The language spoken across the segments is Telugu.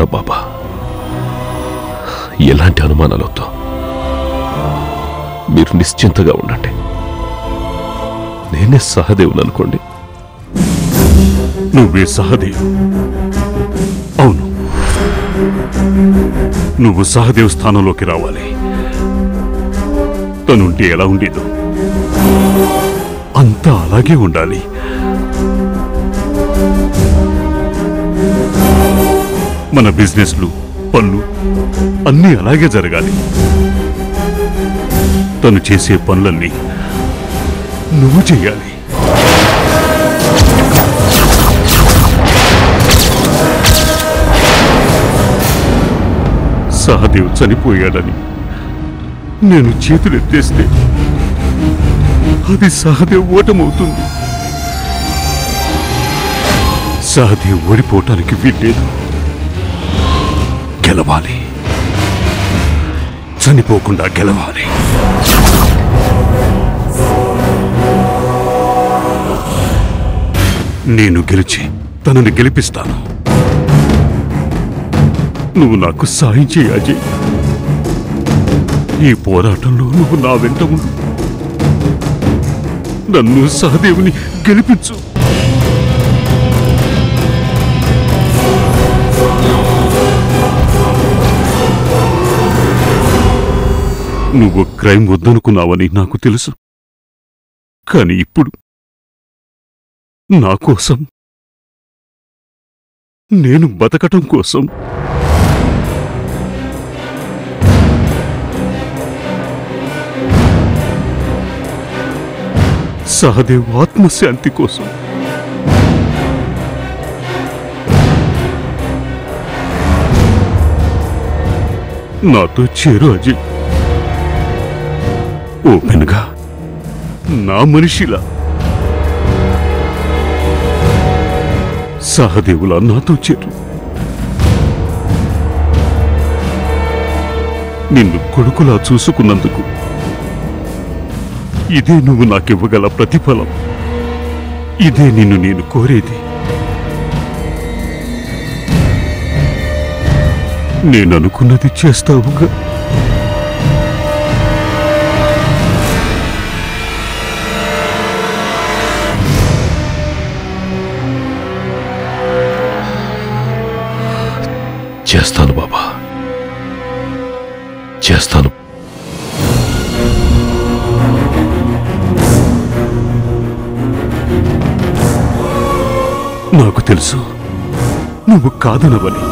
తప్పకుండా బాబా ఎలాంటి అనుమానాలొద్దు మీరు నిశ్చింతగా ఉండండి నేనే సహదేవులు అనుకోండి నువ్వే సహదేవ్ అవును నువ్వు సహదేవ్ స్థానంలోకి రావాలి తనుంటే ఎలా ఉండేదో అంతా అలాగే ఉండాలి మన బిజినెస్లు పనులు అన్నీ అలాగే జరగాలి తను చేసే పనులన్నీ నువ్వు చేయాలి సహదేవ్ చనిపోయాడని నేను చేతులెత్తేస్తే అది సహదేవ్ ఓటమవుతుంది సహదేవ్ ఓడిపోవటానికి వీల్లేదు గెలవాలి చనిపోకుండా గెలవాలి నేను గెలిచి తనని గెలిపిస్తాను నువ్వు నాకు సాయం చేయి అజయ్ ఈ పోరాటంలో నువ్వు నా వెంట ఉండు నన్ను సహదేవుని గెలిపించు నువ్వు క్రైమ్ వద్దనుకున్నావని నాకు తెలుసు కానీ ఇప్పుడు నా కోసం నేను బతకటం కోసం సహదేవ్ ఆత్మశాంతి కోసం నాతో చేరు అజయ్ ఓపెన్గా నా మనిషిలా సహదేవులా నాతో చేరు నిన్ను కొడుకులా చూసుకున్నందుకు ఇదే నువ్వు నాకివ్వగల ప్రతిఫలం ఇదే నిన్ను నేను కోరేది నేను అనుకున్నది చేస్తావుగా చేస్తాను బాబా చేస్తాను నాకు తెలుసు నువ్వు కాదనవని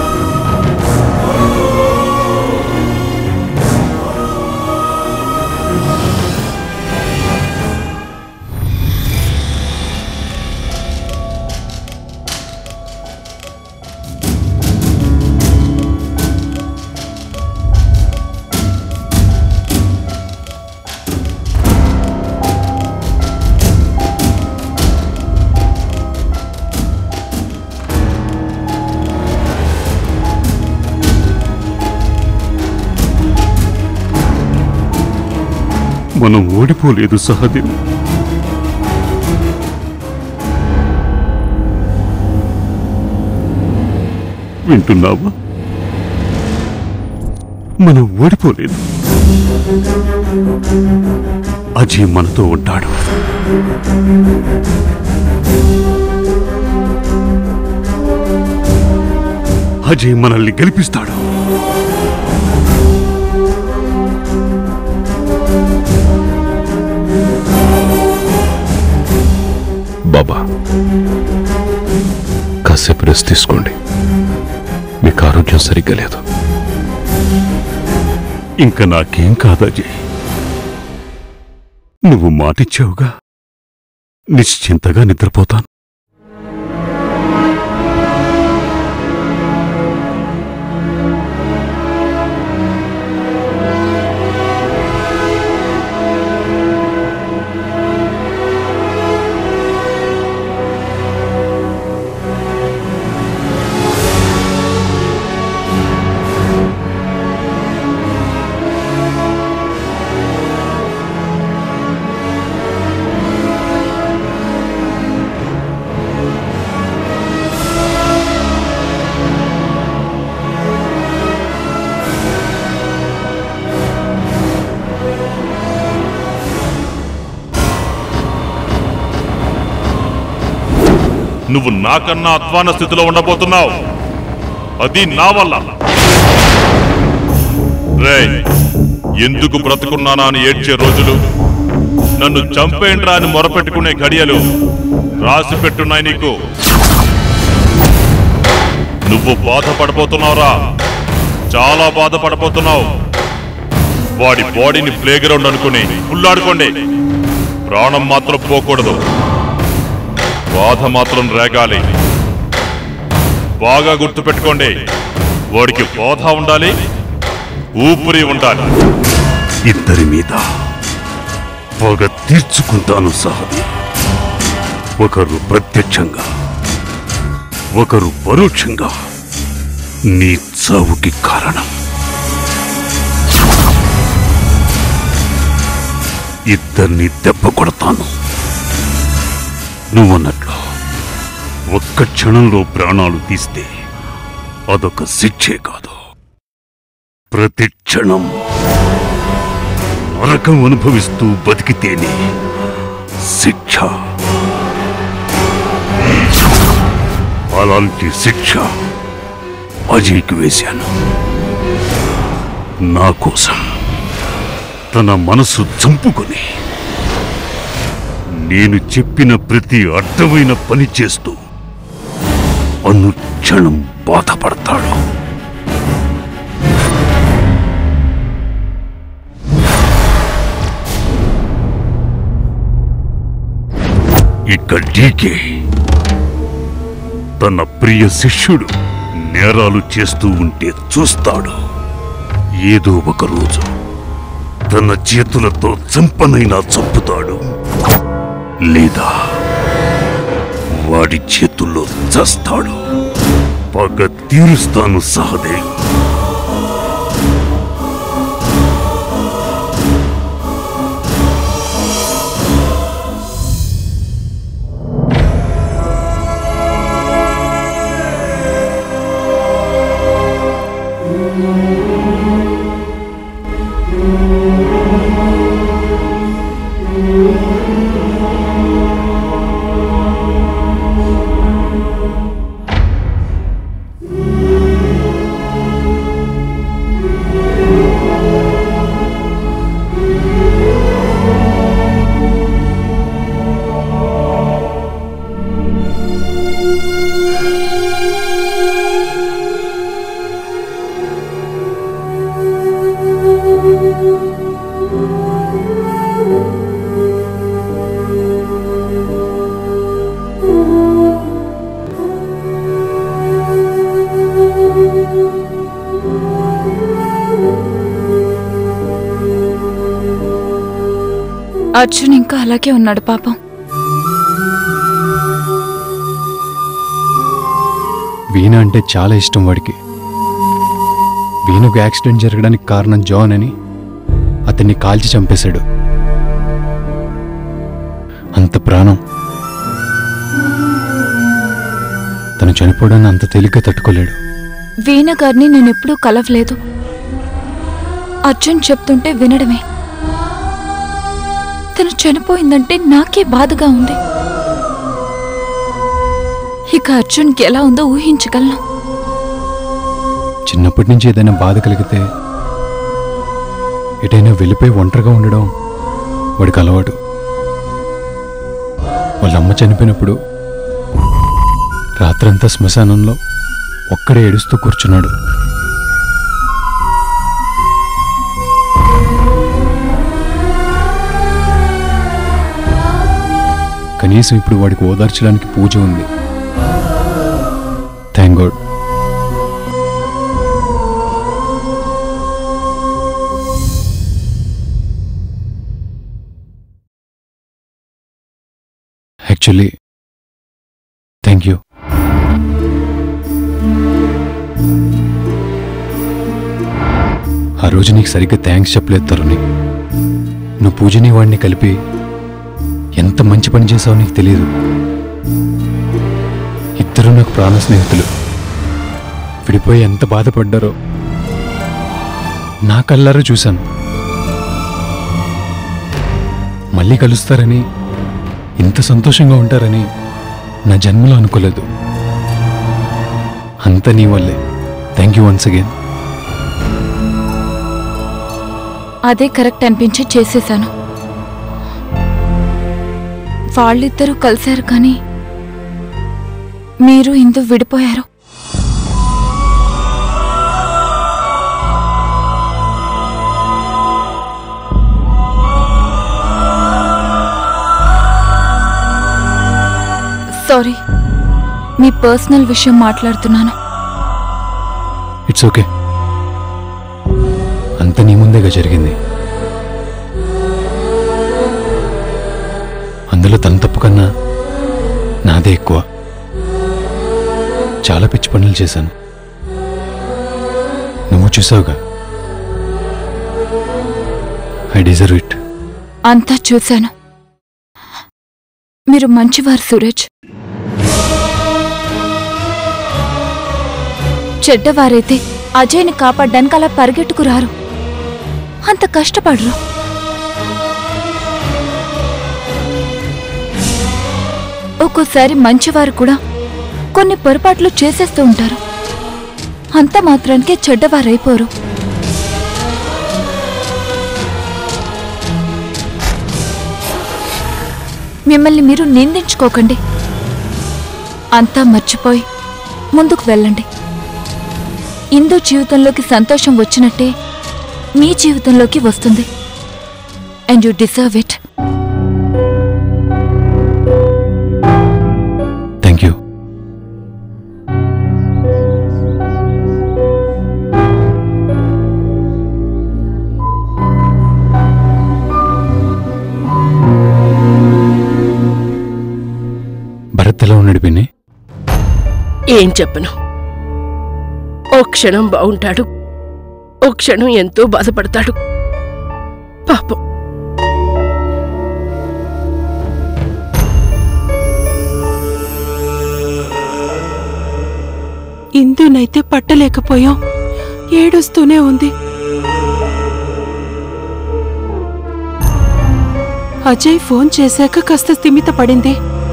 మనం ఓడిపోలేదు సహదేవ్ వింటున్నావా మనం ఓడిపోలేదు అజయ్ మనతో ఉంటాడు అజయ్ మనల్ని గెలిపిస్తాడు బాబా కాసేపు రెస్ట్ తీసుకోండి మీకు ఆరోగ్యం సరిగ్గా లేదు ఇంకా నాకేం కాదు అజయ్ నువ్వు మాటిచ్చావుగా నిశ్చింతగా నిద్రపోతాను నువ్వు నాకన్నా అధ్వాన స్థితిలో ఉండబోతున్నావు అది నా వల్ల రేయ్ ఎందుకు బ్రతుకున్నానా అని ఏడ్చే రోజులు నన్ను చంపేంట్రా అని మొరపెట్టుకునే ఘడియలు రాసి పెట్టున్నాయి నీకు నువ్వు బాధపడబోతున్నావురా చాలా బాధపడబోతున్నావు వాడి బాడీని ప్లే గ్రౌండ్ అనుకుని పుల్లాడుకోండి ప్రాణం మాత్రం పోకూడదు బాధ మాత్రం రేగాలి బాగా గుర్తుపెట్టుకోండి వాడికి బోధ ఉండాలి ఊపిరి ఉండాలి ఇద్దరి మీద పగ తీర్చుకుంటాను సహది ఒకరు ప్రత్యక్షంగా ఒకరు పరోక్షంగా నీ చావుకి కారణం ఇద్దరిని దెబ్బ కొడతాను నువ్వన్నట్లు ఒక్క క్షణంలో ప్రాణాలు తీస్తే అదొక శిక్షే కాదు ప్రతి క్షణం నరకం అనుభవిస్తూ బతికితేనే శిక్ష అలాంటి శిక్ష అజయ్కి వేశాను నా కోసం తన మనసు చంపుకొని నేను చెప్పిన ప్రతి అర్థమైన పని చేస్తూ అనుక్షణం బాధపడతాడు ఇక డీకే తన ప్రియ శిష్యుడు నేరాలు చేస్తూ ఉంటే చూస్తాడు ఏదో ఒక రోజు తన చేతులతో చంపనైనా చంపుతాడు లేదా వాడి చేతుల్లో చస్తాడు పగ తీరుస్తాను సహదేవ్ అర్జున్ ఇంకా అలాగే ఉన్నాడు పాపం వీణ అంటే చాలా ఇష్టం వాడికి వీణకు యాక్సిడెంట్ జరగడానికి కారణం జాన్ అని అతన్ని కాల్చి చంపేశాడు అంత ప్రాణం తను చనిపోవడాన్ని అంత తేలిగ్గా తట్టుకోలేడు వీణ గారిని నేనెప్పుడూ కలవలేదు అర్జున్ చెప్తుంటే వినడమే తను చనిపోయిందంటే నాకే బాధగా ఉంది ఇక అర్జున్కి ఎలా ఉందో ఊహించగలను చిన్నప్పటి నుంచి ఏదైనా బాధ కలిగితే ఎటైనా వెళ్ళిపోయి ఒంటరిగా ఉండడం వాడికి అలవాటు వాళ్ళ అమ్మ చనిపోయినప్పుడు రాత్రంతా శ్మశానంలో ఒక్కడే ఏడుస్తూ కూర్చున్నాడు కనీసం ఇప్పుడు వాడికి ఓదార్చడానికి పూజ ఉంది thank God actually thank you ఆ రోజు నీకు సరిగ్గా థ్యాంక్స్ చెప్పలేదు తరుణి నువ్వు పూజని వాడిని కలిపి ఎంత మంచి పని చేసావో నీకు తెలియదు ఇద్దరు నాకు ప్రాణ స్నేహితులు విడిపోయి ఎంత బాధపడ్డారో నా కళ్ళారా చూశాను మళ్ళీ కలుస్తారని ఇంత సంతోషంగా ఉంటారని నా జన్మలో అనుకోలేదు అంత నీ వల్లే థ్యాంక్ యూ వన్స్ అగైన్ అదే కరెక్ట్ అనిపించి చేసేశాను వాళ్ళిద్దరూ కలిశారు కానీ మీరు ఇందు విడిపోయారు సారీ మీ పర్సనల్ విషయం మాట్లాడుతున్నాను ఇట్స్ ఓకే అంత నీ ముందేగా జరిగింది అందులో తన తప్పు కన్నా నాదే ఎక్కువ చాలా పిచ్చి పనులు చేశాను నువ్వు చూసావుగా ఐ డిజర్వ్ ఇట్ అంతా చూశాను మీరు మంచివారు సూరజ్ చెడ్డవారైతే అజయ్ని కాపాడ్డానికి అలా పరిగెట్టుకురారు అంత కష్టపడరు ఒక్కోసారి మంచివారు కూడా కొన్ని పొరపాట్లు చేసేస్తూ ఉంటారు అంత మాత్రానికే చెడ్డవారైపోరు మిమ్మల్ని మీరు నిందించుకోకండి అంతా మర్చిపోయి ముందుకు వెళ్ళండి ఇందు జీవితంలోకి సంతోషం వచ్చినట్టే మీ జీవితంలోకి వస్తుంది and you deserve it thank you Bharat ఎలా ఉన్నాడు పిన్ని ఏం చెప్పను ఓ క్షణం బాగుంటాడు ఓ క్షణం ఎంతో బాధపడతాడు పాపం ఇందునైతే పట్టలేకపోయాం ఏడుస్తూనే ఉంది అజయ్ ఫోన్ చేశాక కాస్త స్థిమిత పడింది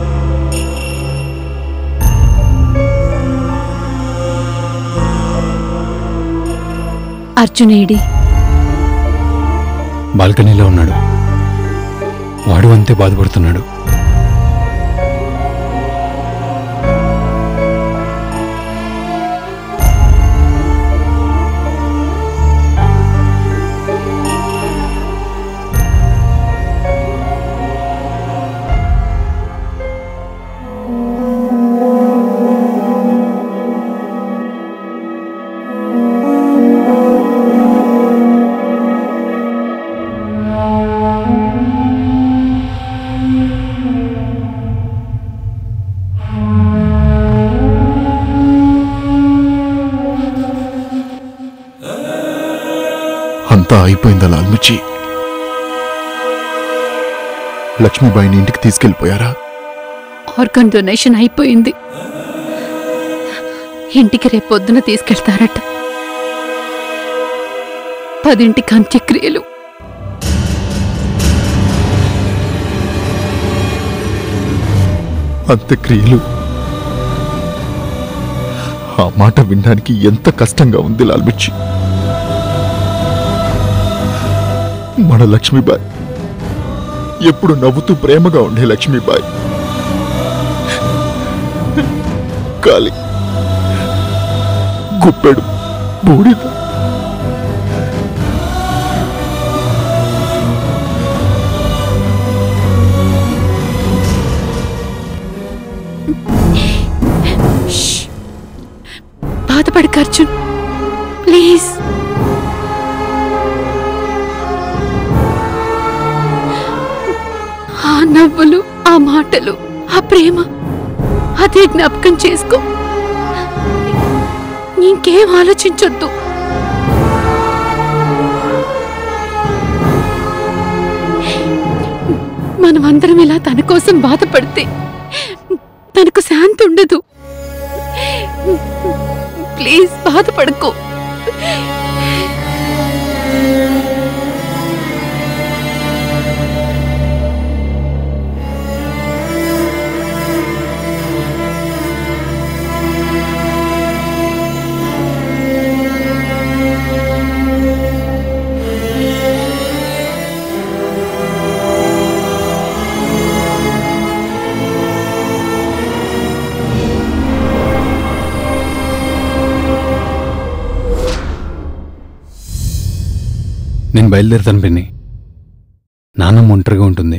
అర్జునేడి బాల్కనీలో ఉన్నాడు వాడు అంతే బాధపడుతున్నాడు అంతా అయిపోయిందా లాల్మిచ్చి లక్ష్మీబాయిని ఇంటికి తీసుకెళ్ళిపోయారా ఆర్గన్ డొనేషన్ అయిపోయింది ఇంటికి రేపు పొద్దున తీసుకెళ్తారట పదింటికి అంత్యక్రియలు అంత్యక్రియలు ఆ మాట వినడానికి ఎంత కష్టంగా ఉంది లాల్మిచ్చి మన లక్ష్మీబాయ్ ఎప్పుడు నవ్వుతూ ప్రేమగా ఉండే లక్ష్మీబాయ్ కాలి గుప్పెడు బూడిద బాధపడక అర్జున్ ప్లీజ్ ఆ నవ్వులు ఆ మాటలు ఆ ప్రేమ అదే జ్ఞాపకం చేసుకో ఇంకేం ఆలోచించొద్దు మనమందరం ఇలా తన కోసం బాధపడితే తనకు శాంతి ఉండదు ప్లీజ్ బాధపడకు నేను బయలుదేరుతాను పిన్ని నాన్నమ్మ ఒంటరిగా ఉంటుంది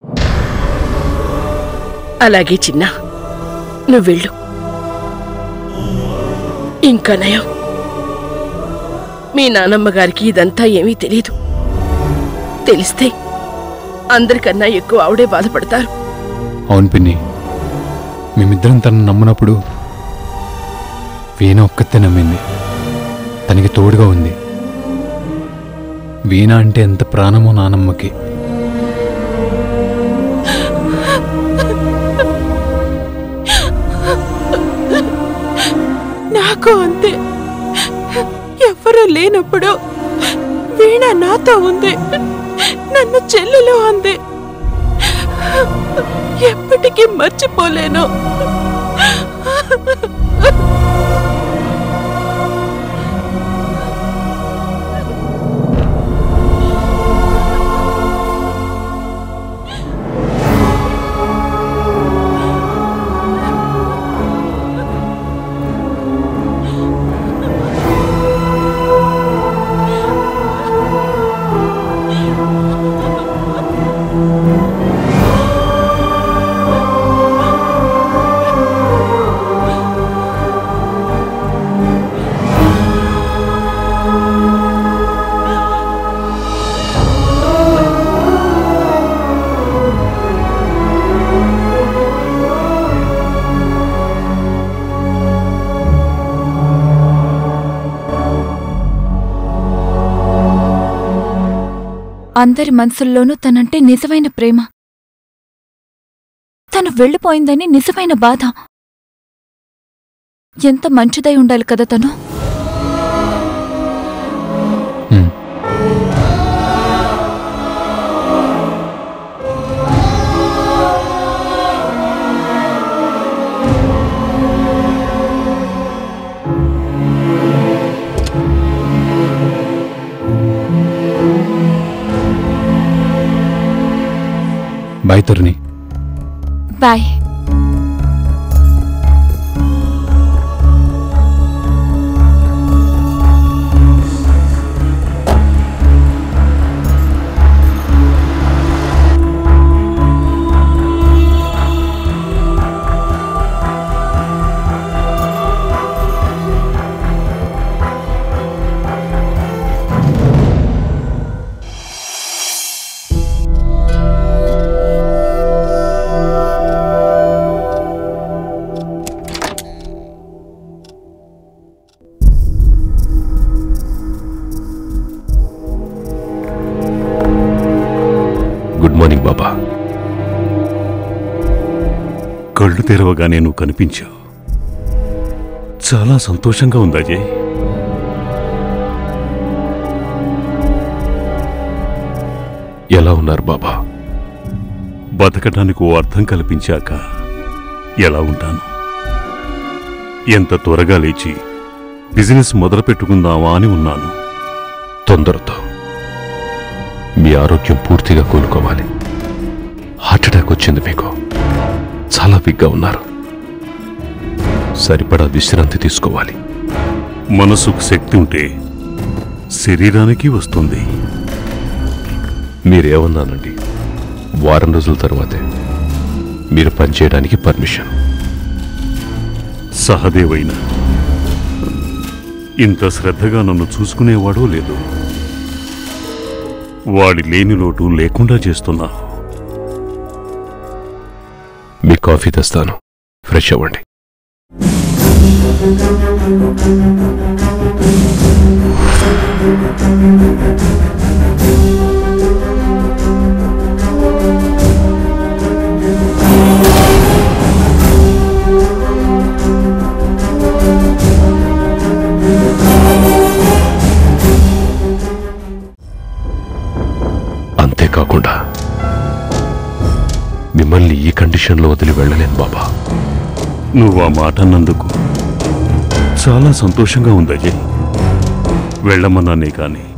అలాగే చిన్న నువ్వు వెళ్ళు ఇంకా నయం మీ నానమ్మ గారికి ఇదంతా ఏమీ తెలియదు తెలిస్తే అందరికన్నా ఎక్కువ ఆవిడే బాధపడతారు అవును పిన్ని మేమిద్దరం తనను నమ్మినప్పుడు వీణ ఒక్కతే నమ్మింది తనకి తోడుగా ఉంది వీణ అంటే ఎంత ప్రాణమో నానమ్మకి నాకు అంతే ఎవ్వరూ లేనప్పుడు వీణ నాతో ఉంది నన్ను చెల్లెలు అంది ఎప్పటికీ మర్చిపోలేను అందరి మనసుల్లోనూ తనంటే నిజమైన ప్రేమ తను వెళ్ళిపోయిందని నిజమైన బాధ ఎంత మంచిదై ఉండాలి కదా తను హ్మ్. Bye Taruni bye good morning బాబా కళ్ళు తెరవగానే నువ్వు కనిపించావు చాలా సంతోషంగా ఉంది అజయ్ ఎలా ఉన్నారు బాబా బతకడానికి ఓ అర్థం కల్పించాక ఎలా ఉంటాను ఎంత త్వరగా లేచి బిజినెస్ మొదలు పెట్టుకుందామా అని ఉన్నాను తొందరతో మీ ఆరోగ్యం పూర్తిగా కోలుకోవాలి హార్ట్ అటాక్ వచ్చింది మీకు చాలా వీక్గా ఉన్నారు సరిపడా విశ్రాంతి తీసుకోవాలి మనసుకు శక్తి ఉంటే శరీరానికి వస్తుంది మీరేమన్నానండి వారం రోజుల తర్వాతే మీరు పనిచేయడానికి పర్మిషన్ సహదేవైన ఇంత శ్రద్ధగా నన్ను చూసుకునేవాడో లేదు వాడి లేని లోటు లేకుండా చేస్తున్నా మీ కాఫీ తెస్తాను ఫ్రెష్ అవ్వండి అంతేకాకుండా మిమ్మల్ని ఈ కండిషన్లో వదిలి వెళ్ళలేను బాబా నువ్వు ఆ మాట అన్నందుకు చాలా సంతోషంగా ఉంది అజయ్ వెళ్ళమన్నానే కానీ